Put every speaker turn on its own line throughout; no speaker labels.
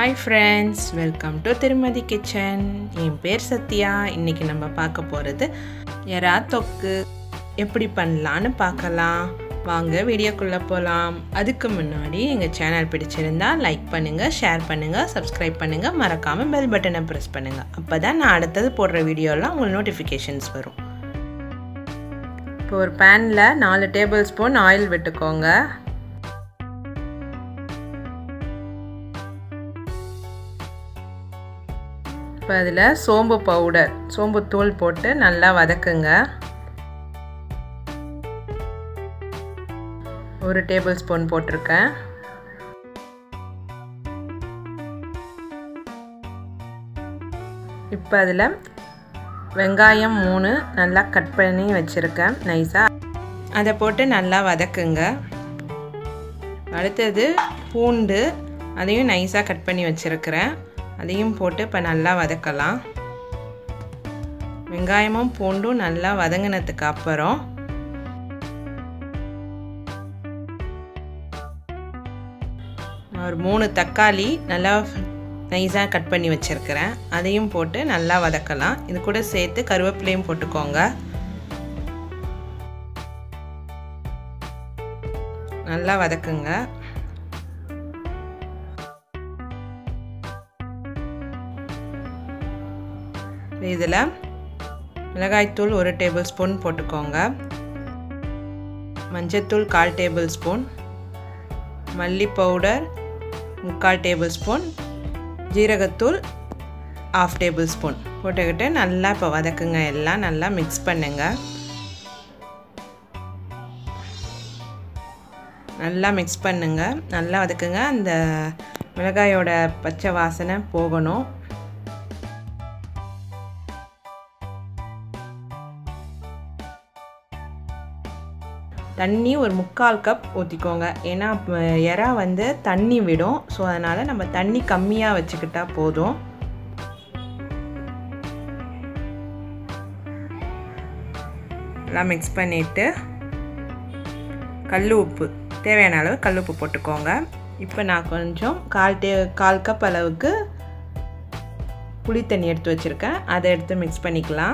hi friends welcome to திருமதி kitchen என் பேர் சத்யா இன்றைக்கி நம்ம பார்க்க போகிறது எறா தொக்கு எப்படி பண்ணலான்னு பார்க்கலாம் வாங்க வீடியோக்குள்ளே போகலாம் அதுக்கு முன்னாடி எங்கள் சேனல் பிடிச்சிருந்தா லைக் பண்ணுங்கள் ஷேர் பண்ணுங்கள் சப்ஸ்கிரைப் பண்ணுங்கள் மறக்காமல் பெல் பட்டனை ப்ரெஸ் பண்ணுங்கள் அப்போ தான் நான் அடுத்தது போடுற வீடியோலாம் உங்களுக்கு நோட்டிஃபிகேஷன்ஸ் வரும் இப்போ ஒரு பேனில் நாலு டேபிள் ஸ்பூன் ஆயில் விட்டுக்கோங்க இப்போ அதில் சோம்பு பவுடர் சோம்பு தூள் போட்டு நல்லா வதக்குங்க ஒரு டேபிள் ஸ்பூன் போட்டிருக்கேன் இப்போ அதில் வெங்காயம் மூணு நல்லா கட் பண்ணி வச்சுருக்கேன் நைஸாக அதை போட்டு நல்லா வதக்குங்க அடுத்தது பூண்டு அதையும் நைஸாக கட் பண்ணி வச்சுருக்கிறேன் அதையும் போட்டு இப்போ நல்லா வதக்கலாம் வெங்காயமும் பூண்டும் நல்லா வதங்கினதுக்கு அப்புறம் ஒரு மூணு தக்காளி நல்லா நைஸாக கட் பண்ணி வச்சுருக்கிறேன் அதையும் போட்டு நல்லா வதக்கலாம் இது கூட சேர்த்து கருவேப்பிலையும் போட்டுக்கோங்க நல்லா வதக்குங்க இதில் மிளகாய்த்தூள் ஒரு டேபிள் ஸ்பூன் போட்டுக்கோங்க மஞ்சத்தூள் கால் டேபிள் ஸ்பூன் மல்லி பவுடர் முக்கால் டேபிள் ஸ்பூன் ஜீரகத்தூள் ஆஃப் டேபிள் ஸ்பூன் போட்டுக்கிட்டு நல்லா இப்போ வதக்குங்க எல்லாம் நல்லா மிக்ஸ் பண்ணுங்க நல்லா மிக்ஸ் பண்ணுங்க நல்லா வதக்குங்க அந்த மிளகாயோட பச்சை வாசனை போகணும் தண்ணி ஒரு முக்கால் கப் ஊற்றிக்கோங்க ஏன்னா இறா வந்து தண்ணி விடும் ஸோ அதனால் நம்ம தண்ணி கம்மியாக வச்சுக்கிட்டா போதும் எல்லாம் மிக்ஸ் பண்ணிவிட்டு கல் உப்பு தேவையான அளவு கல் உப்பு போட்டுக்கோங்க இப்போ நான் கொஞ்சம் கால் டே கால் கப் அளவுக்கு புளி தண்ணி எடுத்து வச்சுருக்கேன் அதை எடுத்து மிக்ஸ் பண்ணிக்கலாம்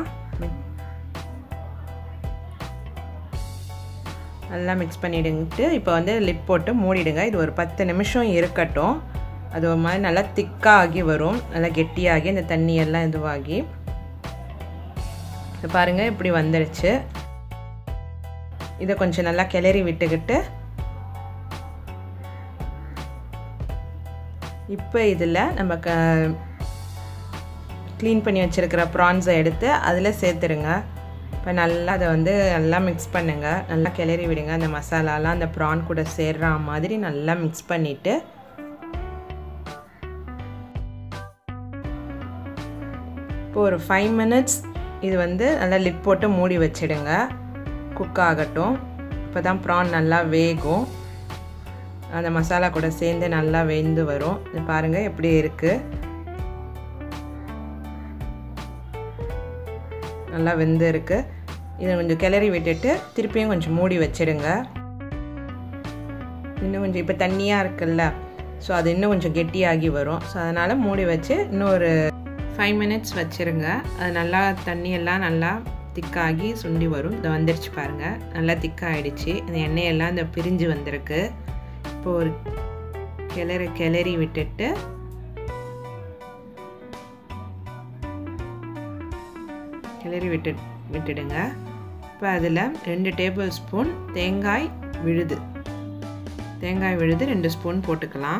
நல்லா மிக்ஸ் பண்ணிவிடுங்கிட்டு இப்போ வந்து லிப் போட்டு மூடிடுங்க இது ஒரு பத்து நிமிஷம் இருக்கட்டும் அது ஒரு மாதிரி நல்லா திக்காகி வரும் நல்லா கெட்டியாகி இந்த தண்ணியெல்லாம் இதுவாகி இப்போ பாருங்கள் இப்படி வந்துடுச்சு இதை கொஞ்சம் நல்லா கிளறி விட்டுக்கிட்டு இப்போ இதில் நம்ம க க்ளீன் பண்ணி வச்சுருக்கிற ப்ரான்ஸை எடுத்து அதில் சேர்த்துருங்க இப்போ நல்லா அதை வந்து நல்லா மிக்ஸ் பண்ணுங்கள் நல்லா கிளறி விடுங்க அந்த மசாலாலாம் அந்த ப்ரான் கூட சேர்ற மாதிரி நல்லா மிக்ஸ் பண்ணிவிட்டு இப்போ ஒரு ஃபைவ் மினிட்ஸ் இது வந்து நல்லா லிப் போட்டு மூடி வச்சிடுங்க குக் ஆகட்டும் இப்போ தான் ப்ரான் நல்லா வேகும் அந்த மசாலா கூட சேர்ந்து நல்லா வெந்து வரும் இது பாருங்கள் எப்படி இருக்குது நல்லா வெந்து இருக்குது இதை கொஞ்சம் கிளறி விட்டுட்டு திருப்பியும் கொஞ்சம் மூடி வச்சிடுங்க இன்னும் கொஞ்சம் இப்போ தண்ணியாக இருக்குல்ல ஸோ அது இன்னும் கொஞ்சம் கெட்டியாகி வரும் ஸோ அதனால் மூடி வச்சு இன்னும் ஒரு ஃபைவ் மினிட்ஸ் வச்சுருங்க அது நல்லா தண்ணியெல்லாம் நல்லா திக்காகி சுண்டி வரும் இதை வந்துருச்சு பாருங்கள் நல்லா திக்காகிடுச்சு இந்த எண்ணெயெல்லாம் இந்த பிரிஞ்சு வந்திருக்கு இப்போ ஒரு கிளறி கிளறி விட்டுட்டு கிளறி விட்டு விட்டுடுங்க இப்போ அதில் ரெண்டு டேபிள் ஸ்பூன் தேங்காய் விழுது தேங்காய் விழுது ரெண்டு ஸ்பூன் போட்டுக்கலாம்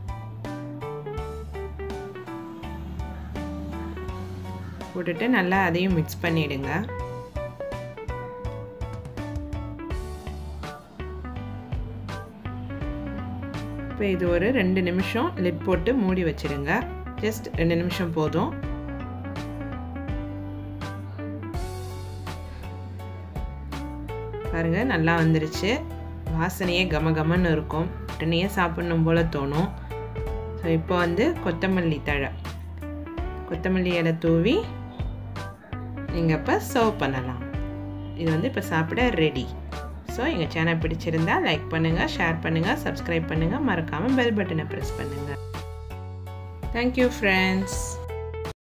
போட்டுட்டு நல்லா அதையும் மிக்ஸ் பண்ணிவிடுங்க இப்போ இது ஒரு ரெண்டு நிமிஷம் லிட் போட்டு மூடி வச்சிடுங்க ஜஸ்ட் ரெண்டு நிமிஷம் போதும் பாருங்கள் நல்லா வந்துருச்சு வாசனையே கம கமன்னு இருக்கும் உடனே சாப்பிடணும் போல் தோணும் ஸோ இப்போ வந்து கொத்தமல்லி தழை கொத்தமல்லி இலை தூவி நீங்கள் இப்போ சர்வ் பண்ணலாம் இது வந்து இப்போ சாப்பிட ரெடி ஸோ எங்கள் சேனல் பிடிச்சிருந்தா லைக் பண்ணுங்கள் ஷேர் பண்ணுங்கள் சப்ஸ்கிரைப் பண்ணுங்கள் மறக்காமல் பெல் பட்டனை ப்ரெஸ் பண்ணுங்கள் தேங்க்யூ ஃப்ரெண்ட்ஸ்